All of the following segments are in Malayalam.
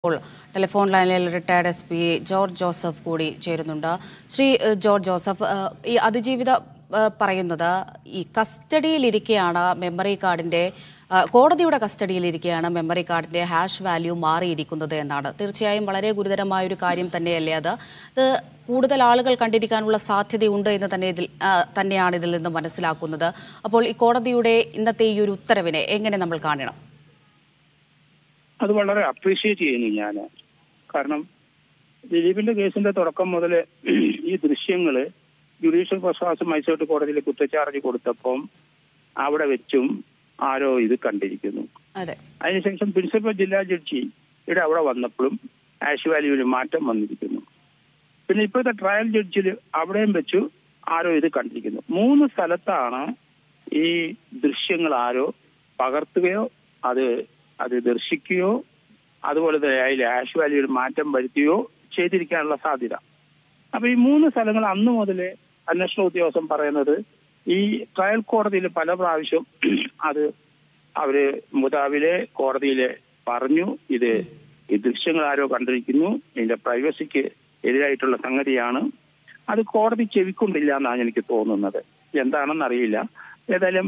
ഇപ്പോൾ ടെലിഫോൺ ലൈനിൽ retired S P George Joseph കൂടി ചേരുന്നുണ്ട് ശ്രീ ഏഹ്, ജോർജ് ജോസഫ് ഏഹ്, ഈ അതിജീവിത ഏഹ്, പറയുന്നത് ഈ കസ്റ്റഡിയിലിരിക്കെയാണ് മെമ്മറി കാർഡിന്റെ ഏഹ്, കോടതിയുടെ കസ്റ്റഡിയിലിരിക്കെയാണ് മെമ്മറി കാർഡിന്റെ ഹാഷ് വാല്യൂ മാറിയിരിക്കുന്നത് എന്നാണ് തീർച്ചയായും വളരെ ഗുരുതരമായ ഒരു കാര്യം തന്നെയല്ലേ അത് ഇത് കൂടുതൽ ആളുകൾ കണ്ടിരിക്കാനുള്ള സാധ്യതയുണ്ട് എന്ന് തന്നെ ഇതിൽ ആ, തന്നെയാണ് ഇതിൽ നിന്ന് മനസ്സിലാക്കുന്നത് അപ്പോൾ ഈ കോടതിയുടെ ഇന്നത്തെ ഈ ഒരു ഉത്തരവിനെ എങ്ങനെ നമ്മൾ കാണണം അത് വളരെ അപ്രീഷിയേറ്റ് ചെയ്യുന്നു ഞാൻ കാരണം ദിലീപിന്റെ കേസിന്റെ തുടക്കം മുതൽ ഈ ദൃശ്യങ്ങള് ജുഡീഷ്യൽ പ്രശാസനം മജിസ്ട്രേറ്റ് കോടതിയിൽ കുറ്റച്ചാർജ് കൊടുത്തപ്പം അവിടെ വെച്ചും ആരോ ഇത് കണ്ടിരിക്കുന്നു അതെ അതിനുശേഷം പ്രിൻസിപ്പൽ ജില്ലാ ജഡ്ജി ഇവിടെ അവിടെ വന്നപ്പോഴും ആഷ് വാല്യൂവിൽ മാറ്റം വന്നിരിക്കുന്നു പിന്നെ ഇപ്പോഴത്തെ ട്രയൽ ജഡ്ജിൽ അവിടെയും വെച്ചു ആരോ ഇത് കണ്ടിരിക്കുന്നു മൂന്ന് സ്ഥലത്താണ് ഈ ദൃശ്യങ്ങൾ ആരോ പകർത്തുകയോ അത് അത് ദർശിക്കുകയോ അതുപോലെ തന്നെ അതിൽ ആഷ് വാല്യൂവിൽ മാറ്റം വരുത്തുകയോ ചെയ്തിരിക്കാനുള്ള സാധ്യത അപ്പൊ ഈ മൂന്ന് സ്ഥലങ്ങൾ അന്ന് മുതലേ അന്വേഷണ ഉദ്യോഗസ്ഥൻ പറയുന്നത് ഈ ട്രയൽ കോടതിയിൽ പല പ്രാവശ്യം അത് അവര് മുതാവിലെ കോടതിയിലെ പറഞ്ഞു ഇത് ഈ ദൃശ്യങ്ങൾ ആരോ കണ്ടിരിക്കുന്നു ഇതിന്റെ പ്രൈവസിക്ക് എതിരായിട്ടുള്ള സംഗതിയാണ് അത് കോടതി ചെവിക്കൊണ്ടില്ല എന്നാണ് എനിക്ക് തോന്നുന്നത് എന്താണെന്ന് അറിയില്ല ഏതായാലും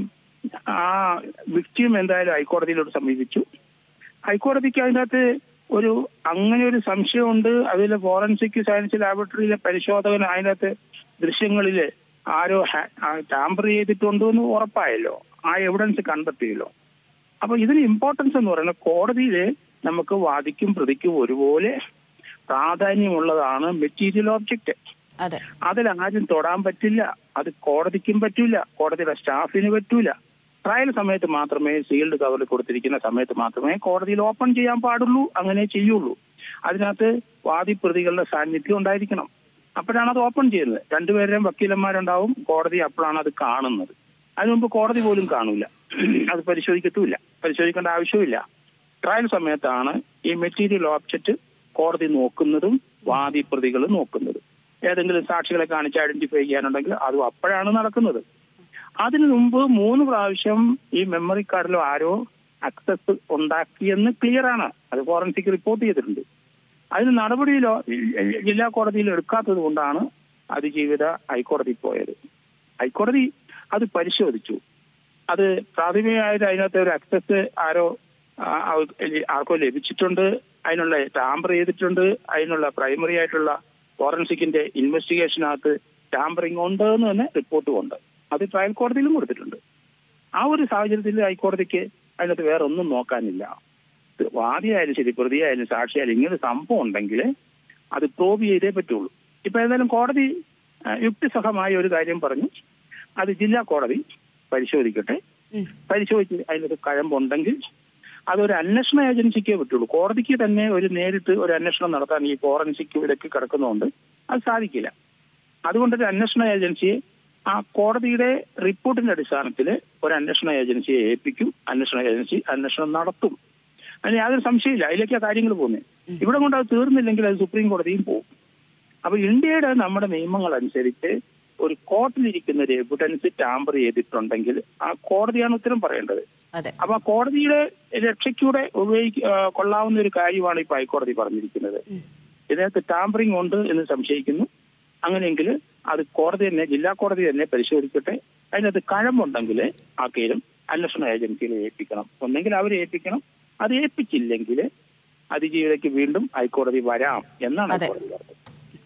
ആ വിക്ടിം എന്തായാലും ഹൈക്കോടതിയിലോട്ട് സമീപിച്ചു ഹൈക്കോടതിക്ക് അതിനകത്ത് ഒരു അങ്ങനെ ഒരു സംശയമുണ്ട് അതിലെ ഫോറൻസിക് സയൻസ് ലാബറട്ടറിയിലെ പരിശോധകൻ അതിനകത്ത് ദൃശ്യങ്ങളിൽ ആരോ ടാമ്പർ ചെയ്തിട്ടുണ്ടോ എന്ന് ഉറപ്പായല്ലോ ആ എവിഡൻസ് കണ്ടെത്തിയല്ലോ അപ്പൊ ഇതിന് ഇമ്പോർട്ടൻസ് എന്ന് പറയുന്നത് കോടതിയിൽ നമുക്ക് വാദിക്കും പ്രതിക്കും ഒരുപോലെ പ്രാധാന്യമുള്ളതാണ് മെറ്റീരിയൽ ഓബ്ജക്റ്റ് അതെ അതിൽ ആരും തൊടാൻ പറ്റില്ല അത് കോടതിക്കും പറ്റൂല കോടതിയുടെ സ്റ്റാഫിന് പറ്റൂല ട്രയൽ സമയത്ത് മാത്രമേ സീൽഡ് കവറിൽ കൊടുത്തിരിക്കുന്ന സമയത്ത് മാത്രമേ കോടതിയിൽ ഓപ്പൺ ചെയ്യാൻ പാടുള്ളൂ അങ്ങനെ ചെയ്യുള്ളൂ അതിനകത്ത് വാദിപ്രതികളുടെ സാന്നിധ്യം ഉണ്ടായിരിക്കണം അപ്പോഴാണ് അത് ഓപ്പൺ ചെയ്യുന്നത് രണ്ടുപേരുടെയും വക്കീലന്മാരുണ്ടാവും കോടതി അപ്പോഴാണ് അത് കാണുന്നത് അതിനു മുമ്പ് കോടതി പോലും കാണൂല അത് പരിശോധിക്കത്തുമില്ല പരിശോധിക്കേണ്ട ആവശ്യമില്ല ട്രയൽ സമയത്താണ് ഈ മെറ്റീരിയൽ ഓബ്ജക്റ്റ് കോടതി നോക്കുന്നതും വാദിപ്രതികൾ നോക്കുന്നതും ഏതെങ്കിലും സാക്ഷികളെ കാണിച്ച് ഐഡന്റിഫൈ ചെയ്യാനുണ്ടെങ്കിൽ അതും അപ്പോഴാണ് നടക്കുന്നത് അതിനു മുമ്പ് മൂന്ന് പ്രാവശ്യം ഈ മെമ്മറി കാർഡിൽ ആരോ അക്സസ് ഉണ്ടാക്കിയെന്ന് ക്ലിയർ ആണ് അത് ഫോറൻസിക് റിപ്പോർട്ട് ചെയ്തിട്ടുണ്ട് അതിന് നടപടിയിലോ ജില്ലാ കോടതിയിൽ എടുക്കാത്തത് കൊണ്ടാണ് അതിജീവിത ഹൈക്കോടതി പോയത് ഹൈക്കോടതി അത് പരിശോധിച്ചു അത് പ്രാഥമികമായിട്ട് അതിനകത്ത് ഒരു അക്സസ് ആരോ ആ, ആ- ആർക്കോ ലഭിച്ചിട്ടുണ്ട് അതിനുള്ള ടാമ്പർ ചെയ്തിട്ടുണ്ട് അതിനുള്ള പ്രൈമറി ആയിട്ടുള്ള ഫോറൻസിക്കിന്റെ ഇൻവെസ്റ്റിഗേഷനകത്ത് ടാമ്പറിംഗ് ഉണ്ട് എന്ന് തന്നെ റിപ്പോർട്ടും ഉണ്ട് അത് ട്രയൽ കോടതിയിലും കൊടുത്തിട്ടുണ്ട് ആ ഒരു സാഹചര്യത്തിൽ ഹൈക്കോടതിക്ക് അതിനകത്ത് വേറെ ഒന്നും നോക്കാനില്ല ഇത് വാദിയായാലും ശരി പ്രതിയായാലും സാക്ഷിയായാലും ഇങ്ങനെ ഒരു സംഭവം ഉണ്ടെങ്കിൽ അത് പ്രോബ് ചെയ്തേ പറ്റുള്ളൂ ഇപ്പൊ ഏതായാലും കോടതി ആ, യുക്തിസഹമായ ഒരു കാര്യം പറഞ്ഞു അത് ജില്ലാ കോടതി പരിശോധിക്കട്ടെ ഉം. പരിശോധിച്ച് അതിനൊരു കഴമ്പുണ്ടെങ്കിൽ അതൊരു അന്വേഷണ ഏജൻസിക്കേ പറ്റുള്ളൂ കോടതിക്ക് തന്നെ ഒരു നേരിട്ട് ഒരു അന്വേഷണം നടത്താൻ ഈ ഫോറൻസിക് ഇതൊക്കെ കിടക്കുന്നതുകൊണ്ട് അത് സാധിക്കില്ല അതുകൊണ്ട് ഒരു അന്വേഷണ ഏജൻസിയെ ആ കോടതിയുടെ റിപ്പോർട്ടിന്റെ അടിസ്ഥാനത്തിൽ ഒരു അന്വേഷണ ഏജൻസിയെ ഏൽപ്പിക്കും അന്വേഷണ ഏജൻസി അന്വേഷണം നടത്തും അതിന് യാതൊരു സംശയമില്ല അതിലേക്കാ കാര്യങ്ങൾ പോകുന്നത് ഇവിടെ കൊണ്ട് അത് തീർന്നില്ലെങ്കിൽ അത് സുപ്രീം കോടതിയും പോകും അപ്പൊ ഇന്ത്യയുടെ നമ്മുടെ നിയമങ്ങൾ അനുസരിച്ച് ഒരു കോർട്ടിലിരിക്കുന്ന ഒരു എവിഡൻസ് ടാമ്പർ ചെയ്തിട്ടുണ്ടെങ്കിൽ ആ കോടതിയാണ് ഉത്തരം പറയേണ്ടത് അതെ അപ്പൊ ആ കോടതിയുടെ രക്ഷയ്ക്കൂടെ ഉപയോഗിക്ക ആ, കൊള്ളാവുന്ന ഒരു കാര്യമാണ് ഇപ്പൊ ഹൈക്കോടതി പറഞ്ഞിരിക്കുന്നത് ഉം. ഇതിനകത്ത് ടാമ്പറിംഗ് ഉണ്ട് എന്ന് സംശയിക്കുന്നു അങ്ങനെയെങ്കിൽ അത് കോടതി തന്നെ ജില്ലാ കോടതി തന്നെ പരിശോധിക്കട്ടെ അതിനകത്ത് കഴമ്പുണ്ടെങ്കിൽ ആ കേരും അന്വേഷണ ഏജൻസികളെ ഏൽപ്പിക്കണം ഒന്നെങ്കിൽ അവരെ ഏൽപ്പിക്കണം അത് ഏൽപ്പിച്ചില്ലെങ്കിൽ അതിജീവിതയ്ക്ക് വീണ്ടും ഹൈക്കോടതി വരാം എന്നാണ് അതെ. ഹൈക്കോടതി പറഞ്ഞത്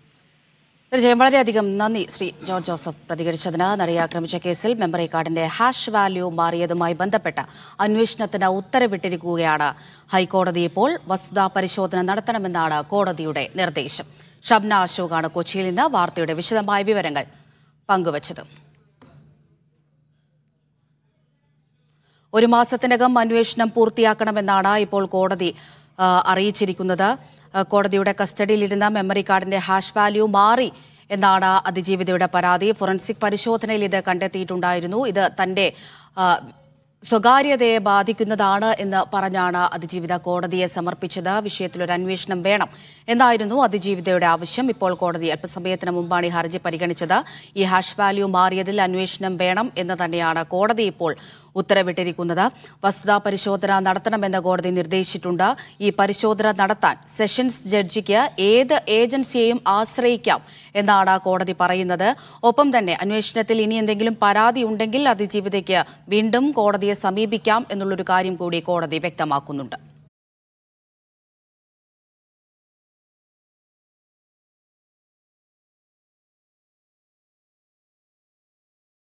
തീർച്ചയായും വളരെയധികം നന്ദി ശ്രീ ജോർജ് ജോസഫ് പ്രതികരിച്ചതിന് നടിയെ ആക്രമിച്ച കേസിൽ മെമ്മറി കാർഡിന്റെ ഹാഷ് വാല്യൂ മാറിയതുമായി ബന്ധപ്പെട്ട അന്വേഷണത്തിന് ഉത്തരവിട്ടിരിക്കുകയാണ് ഹൈക്കോടതി ഇപ്പോൾ വസ്തുതാ പരിശോധന നടത്തണമെന്നാണ് കോടതിയുടെ നിർദ്ദേശം ഷബ്ന അശോകാണ് കൊച്ചിയിൽ നിന്ന് വാർത്തയുടെ വിശദമായ വിവരങ്ങൾ പങ്കുവച്ചത് ഒരു മാസത്തിനകം അന്വേഷണം പൂർത്തിയാക്കണമെന്നാണ് ഇപ്പോൾ കോടതി ആ, അറിയിച്ചിരിക്കുന്നത് ആ, കോടതിയുടെ കസ്റ്റഡിയിലിരുന്ന മെമ്മറി കാർഡിന്റെ ഹാഷ് വാല്യൂ മാറി എന്നാണ് അതിജീവിതയുടെ പരാതി ഫോറൻസിക് പരിശോധനയിൽ ഇത് കണ്ടെത്തിയിട്ടുണ്ടായിരുന്നു ഇത് തന്റെ ആ, സ്വകാര്യതയെ ബാധിക്കുന്നതാണ് എന്ന് പറഞ്ഞാണ് അതിജീവിത കോടതിയെ സമർപ്പിച്ചത് വിഷയത്തിൽ ഒരു അന്വേഷണം വേണം എന്നായിരുന്നു അതിജീവിതയുടെ ആവശ്യം ഇപ്പോൾ കോടതി അല്പസമയത്തിന് മുമ്പാണ് ഈ ഹർജി പരിഗണിച്ചത് ഈ ഹാഷ് വാല്യൂ മാറിയതിൽ അന്വേഷണം വേണം എന്ന് തന്നെയാണ് കോടതി ഇപ്പോൾ ഉത്തരവിട്ടിരിക്കുന്നത് വസ്തുതാ പരിശോധന നടത്തണമെന്ന് കോടതി നിർദ്ദേശിച്ചിട്ടുണ്ട് ഈ പരിശോധന നടത്താൻ സെഷൻസ് ജഡ്ജിക്ക് ഏത് ഏജൻസിയെയും ആശ്രയിക്കാം എന്നാണ് കോടതി പറയുന്നത് ഒപ്പം തന്നെ അന്വേഷണത്തിൽ ഇനി എന്തെങ്കിലും പരാതി ഉണ്ടെങ്കിൽ അതിജീവിതയ്ക്ക് വീണ്ടും കോടതിയെ സമീപിക്കാം എന്നുള്ളൊരു കാര്യം കൂടി കോടതി വ്യക്തമാക്കുന്നുണ്ട്